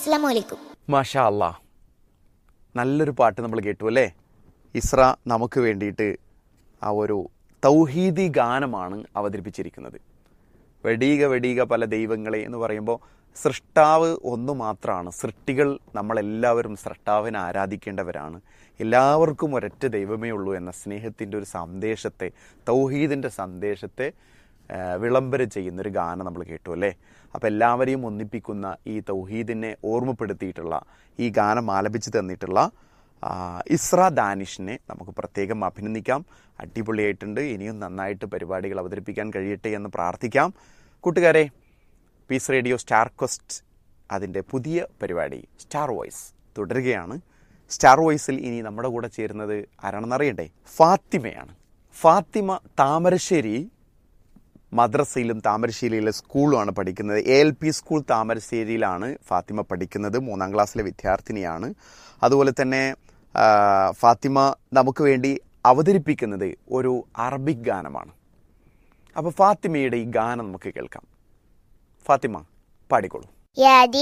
അസ്സാം വലൈക്കും മാഷാ അല്ലാ നല്ലൊരു പാട്ട് നമ്മൾ കേട്ടു അല്ലേ ഇസ്ര നമുക്ക് വേണ്ടിയിട്ട് ആ ഒരു തൗഹീദി ഗാനമാണ് അവതരിപ്പിച്ചിരിക്കുന്നത് വെടീക വെടീക പല ദൈവങ്ങളെ എന്ന് പറയുമ്പോൾ സൃഷ്ടാവ് ഒന്ന് മാത്രമാണ് സൃഷ്ടികൾ നമ്മളെല്ലാവരും സൃഷ്ടാവിനെ ആരാധിക്കേണ്ടവരാണ് എല്ലാവർക്കും ഒരൊറ്റ ദൈവമേ ഉള്ളൂ എന്ന സ്നേഹത്തിൻ്റെ ഒരു സന്ദേശത്തെ തൗഹീദിൻ്റെ സന്ദേശത്തെ ആ, വിളംബരം ചെയ്യുന്നൊരു ഗാനം നമ്മൾ കേട്ടു അല്ലേ അപ്പോൾ എല്ലാവരെയും ഒന്നിപ്പിക്കുന്ന ഈ തൗഹീദിനെ ഓർമ്മപ്പെടുത്തിയിട്ടുള്ള ഈ ഗാനം ആലപിച്ച് തന്നിട്ടുള്ള ആ, ഇസ്ര ദാനിഷിനെ നമുക്ക് പ്രത്യേകം അഭിനന്ദിക്കാം അടിപൊളിയായിട്ടുണ്ട് ഇനിയും നന്നായിട്ട് പരിപാടികൾ അവതരിപ്പിക്കാൻ കഴിയട്ടെ എന്ന് പ്രാർത്ഥിക്കാം കൂട്ടുകാരെ പീസ് റേഡിയോ സ്റ്റാർ ക്വസ്റ്റ് അതിൻ്റെ പുതിയ പരിപാടി സ്റ്റാർ വോയിസ് തുടരുകയാണ് സ്റ്റാർ വോയിസിൽ ഇനി നമ്മുടെ കൂടെ ചേരുന്നത് ആരാണെന്നറിയണ്ടേ ഫാത്തിമയാണ് ഫാത്തിമ താമരശ്ശേരി മദ്രസയിലും താമരശ്ശേരിയിലെ സ്കൂളുമാണ് പഠിക്കുന്നത് എ എൽ പി സ്കൂൾ താമരശ്ശേരിയിലാണ് ഫാത്തിമ പഠിക്കുന്നത് മൂന്നാം ക്ലാസ്സിലെ വിദ്യാർത്ഥിനിയാണ് അതുപോലെ തന്നെ ആ, ഫാത്തിമ നമുക്ക് വേണ്ടി അവതരിപ്പിക്കുന്നത് ഒരു അറബിക് ഗാനമാണ് അപ്പോൾ ഫാത്തിമയുടെ ഈ ഗാനം നമുക്ക് കേൾക്കാം ഫാത്തിമ പാടിക്കോളൂ يا